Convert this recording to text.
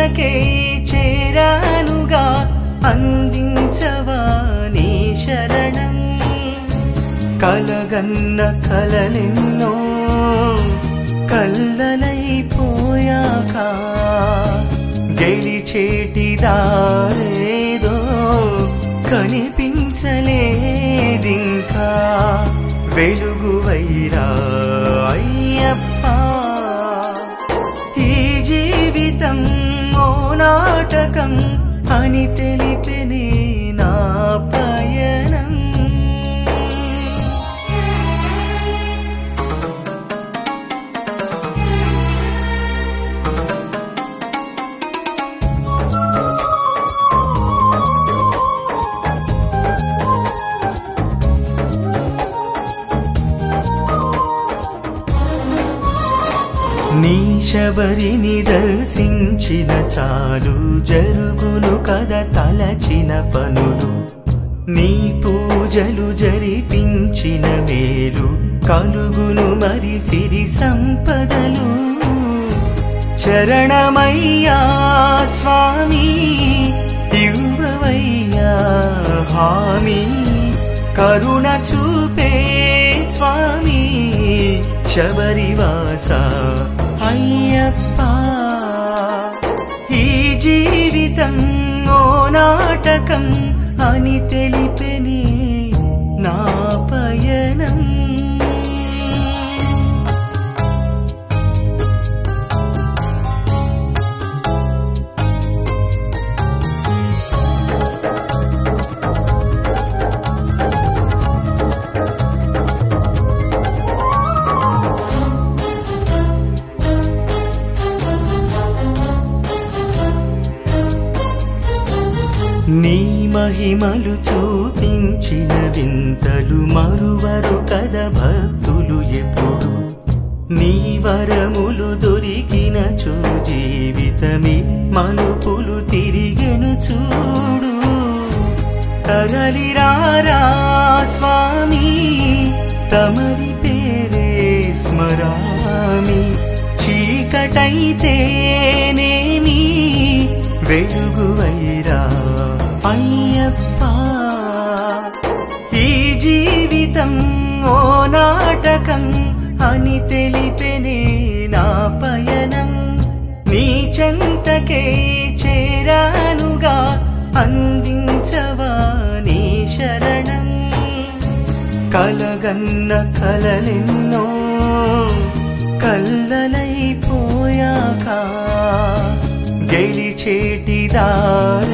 చెంతకే చేరానుగా అందించవా నీ శరణం కలగన్న కలలెన్నో కల్లలైపోయాక గెలిచేటి దారేదో కనిపించలేదింకా వెలుగు వైరా అయ్యప్ప ఈ జీవితం ఓ నాటకం అని తెలిపెనే నా పయనం నీ శబరిని దర్శించిన చాలు జరుగును కద తలచిన పనులు నీ పూజలు జరిపించిన మేలు కలుగును మరి సిరి సంపదలు చరణమయ్యా స్వామి ఇవ్వవయ్యా హామీ కరుణ చూపే స్వామి శబరివాస అయ్యప్ప ఈ జీవితం ఓ నాటకం అని తెలిపెనే నా పయనం నీ మహిమలు చూపించిన వింతలు మరువరు కద భక్తులు ఎప్పుడు నీ వరములు దొరికిన చూ జీవితమే మలుపులు తిరిగెను చూడు తగలిరారా స్వామి తమరి పేరే స్మరామి చీకటైతేనేమి వెలుగు వైరా అయ్యప్ప ఈ జీవితం ఓ నాటకం అని తెలిపెనే నా పయనం నీ చెంతకే చేరానుగా అందించవా నీ శరణం కలగన్న కలలెన్నో కల్లలైపోయాక గెలిచేటి దారి